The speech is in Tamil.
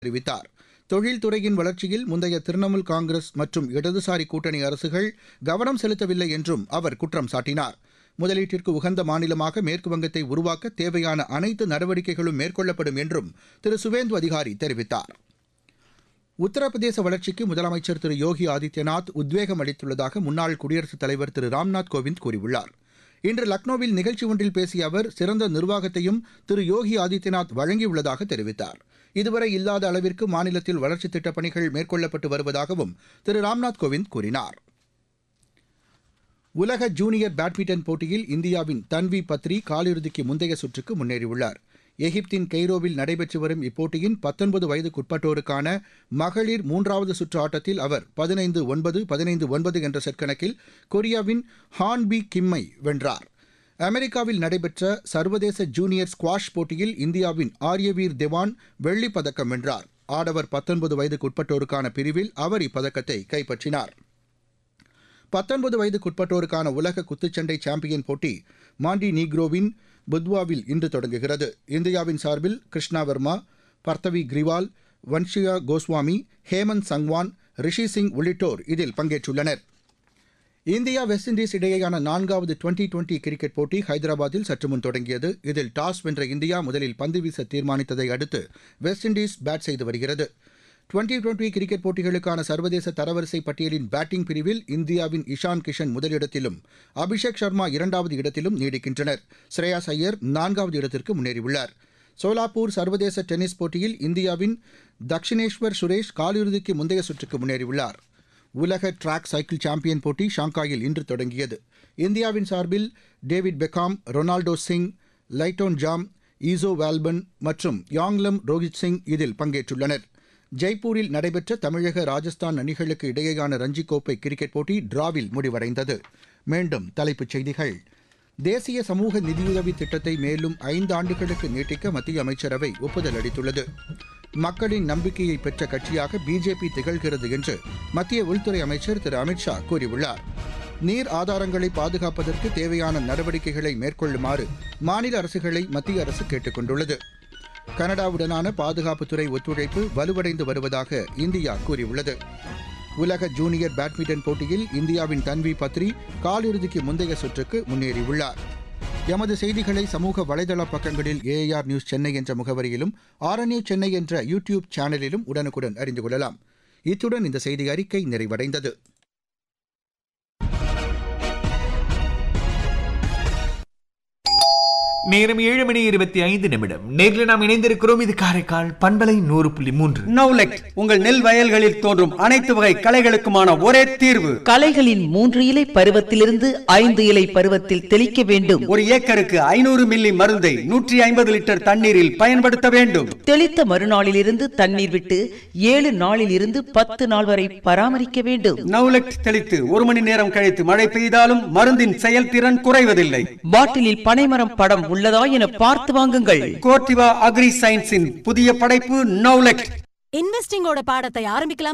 தெரிவித்தார் தொழில்துறையின் வளர்ச்சியில் முந்தைய திரிணாமுல் காங்கிரஸ் மற்றும் இடதுசாரி கூட்டணி அரசுகள் கவனம் செலுத்தவில்லை என்றும் அவர் குற்றம் சாட்டினார் முதலீட்டிற்கு உகந்த மாநிலமாக மேற்குவங்கத்தை உருவாக்க தேவையான அனைத்து நடவடிக்கைகளும் மேற்கொள்ளப்படும் என்றும் திரு சுவேந்து அதிகாரி தெரிவித்தார் உத்தரப்பிரதேச வளர்ச்சிக்கு முதலமைச்சர் திரு யோகி ஆதித்யநாத் உத்வேகம் அளித்துள்ளதாக முன்னாள் குடியரசுத் தலைவர் திரு ராம்நாத் கோவிந்த் கூறியுள்ளார் இன்று லக்னோவில் நிகழ்ச்சி ஒன்றில் பேசிய அவர் சிறந்த நிர்வாகத்தையும் திரு யோகி ஆதித்யநாத் வழங்கியுள்ளதாக தெரிவித்தார் இதுவரை இல்லாத அளவிற்கு மாநிலத்தில் வளர்ச்சித் திட்டப் பணிகள் மேற்கொள்ளப்பட்டு வருவதாகவும் திரு ராம்நாத் கோவிந்த் கூறினார் உலக ஜூனியர் பேட்மிண்டன் போட்டியில் இந்தியாவின் தன்வி பத்ரி காலிறுதிக்கு முந்தைய சுற்றுக்கு முன்னேறியுள்ளார் எகிப்தின் கெய்ரோவில் நடைபெற்று வரும் இப்போட்டியின் பத்தொன்பது வயதுக்குட்பட்டோருக்கான மகளிர் மூன்றாவது சுற்று ஆட்டத்தில் அவர் பதினைந்து ஒன்பது பதினைந்து ஒன்பது என்ற செட் கணக்கில் கொரியாவின் ஹான் பி கிம்மை வென்றார் அமெரிக்காவில் நடைபெற்ற சர்வதேச ஜூனியர் ஸ்குவாஷ் போட்டியில் இந்தியாவின் ஆரியவீர் தேவான் வெள்ளிப் பதக்கம் வென்றார் ஆடவர் பத்தொன்பது வயதுக்குட்பட்டோருக்கான பிரிவில் அவர் இப்பதக்கத்தை கைப்பற்றினார் பத்தொன்பது வயதுக்குட்பட்டோருக்கான உலக குத்துச்சண்டை சாம்பியன் போட்டி மாண்டி நீக்ரோவின் புத்வாவில் இன்று தொடங்குகிறது இந்தியாவின் சார்பில் கிருஷ்ணா வர்மா பர்த்தவி கிரிவால் வன்ஷியா கோஸ்வாமி ஹேமந்த் சங்வான் ரிஷி சிங் உள்ளிட்டோர் இதில் பங்கேற்றுள்ளனர் இந்தியா வெஸ்ட் இண்டீஸ் இடையேயான நான்காவது டுவெண்டி டுவெண்டி கிரிக்கெட் போட்டி ஹைதராபாத்தில் சற்று முன் தொடங்கியது இதில் டாஸ் வென்ற இந்தியா முதலில் பந்து வீச தீர்மானித்ததை அடுத்து வெஸ்ட் இண்டீஸ் பேட் செய்து வருகிறது டுவெண்டி டுவெண்டி கிரிக்கெட் போட்டிகளுக்கான சர்வதேச தரவரிசை பட்டியலின் பேட்டிங் பிரிவில் இந்தியாவின் இஷான் கிஷன் முதலிடத்திலும் அபிஷேக் சர்மா இரண்டாவது இடத்திலும் நீடிக்கின்றனர் ஸ்ரேயாஸ் ஐயர் நான்காவது இடத்திற்கு முன்னேறியுள்ளார் சோலாப்பூர் சர்வதேச டென்னிஸ் போட்டியில் இந்தியாவின் தக்ஷினேஸ்வர் சுரேஷ் காலிறுதிக்கு முந்தைய சுற்றுக்கு முன்னேறியுள்ளார் உலக டிராக் சைக்கிள் சாம்பியன் போட்டி ஷாங்காயில் இன்று தொடங்கியது இந்தியாவின் சார்பில் டேவிட் பெக்காம் ரொனால்டோ சிங் லைட்டோன் ஜாம் ஈசோ வால்பன் மற்றும் யாங்லம் ரோஹித் சிங் இதில் பங்கேற்றுள்ளனர் ஜெய்ப்பூரில் நடைபெற்ற தமிழக ராஜஸ்தான் அணிகளுக்கு இடையேயான ரஞ்சி கோப்பை கிரிக்கெட் போட்டி டிராவில் முடிவடைந்தது மீண்டும் தலைப்புச் செய்திகள் தேசிய சமூக நிதியுதவி திட்டத்தை மேலும் ஐந்து ஆண்டுகளுக்கு நீட்டிக்க மத்திய அமைச்சரவை ஒப்புதல் அளித்துள்ளது மக்களின் நம்பிக்கையை பெற்ற கட்சியாக பிஜேபி திகழ்கிறது என்று மத்திய உள்துறை அமைச்சர் திரு அமித்ஷா கூறியுள்ளார் நீர் ஆதாரங்களை பாதுகாப்பதற்கு தேவையான நடவடிக்கைகளை மேற்கொள்ளுமாறு மாநில அரசுகளை மத்திய அரசு கேட்டுக் கொண்டுள்ளது கனடாவுடனான பாதுகாப்புத்துறை ஒத்துழைப்பு வலுவடைந்து வருவதாக இந்தியா கூறியுள்ளது உலக ஜூனியர் பேட்மிண்டன் போட்டியில் இந்தியாவின் தன்வி பத்ரி காலிறுதிக்கு முந்தைய சுற்றுக்கு முன்னேறியுள்ளார் எமது செய்திகளை சமூக வலைதள பக்கங்களில் ஏஆர் நியூஸ் சென்னை என்ற முகவரியிலும் ஆர்என்ஏ சென்னை என்ற யூ டியூப் சேனலிலும் உடனுக்குடன் அறிந்து கொள்ளலாம் இத்துடன் இந்த செய்தி அறிக்கை நிறைவடைந்தது நேரம் ஏழு மணி இருபத்தி ஐந்து நிமிடம் நேரில் நாம் இணைந்திருக்கிறோம் இது காரைக்கால் பண்பலை நூறு புள்ளி மூன்று நவுலெக் உங்கள் நெல் வயல்களில் தோன்றும் அனைத்து வகை களைகளுக்குமான ஒரே தீர்வு களைகளின் மூன்று இலை பருவத்திலிருந்து ஐந்து இலை பருவத்தில் தெளிக்க வேண்டும் ஒரு ஏக்கருக்கு ஐநூறு மில்லி மருந்தை நூற்றி ஐம்பது லிட்டர் தண்ணீரில் பயன்படுத்த வேண்டும் தெளித்த மறுநாளிலிருந்து தண்ணீர் விட்டு ஏழு நாளில் இருந்து பத்து நாள் வரை பராமரிக்க வேண்டும் நவுலெக் தெளித்து ஒரு மணி நேரம் கழித்து மழை பெய்தாலும் மருந்தின் செயல்திறன் குறைவதில்லை பாட்டிலில் பனைமரம் படம் உள்ளதா என பார்த்து வாங்குங்கள் கோர்டிவா அக்ரி சயின்ஸின் புதிய படைப்பு நவுலெக் இன்வெஸ்டிங்கோட பாடத்தை ஆரம்பிக்கலாம்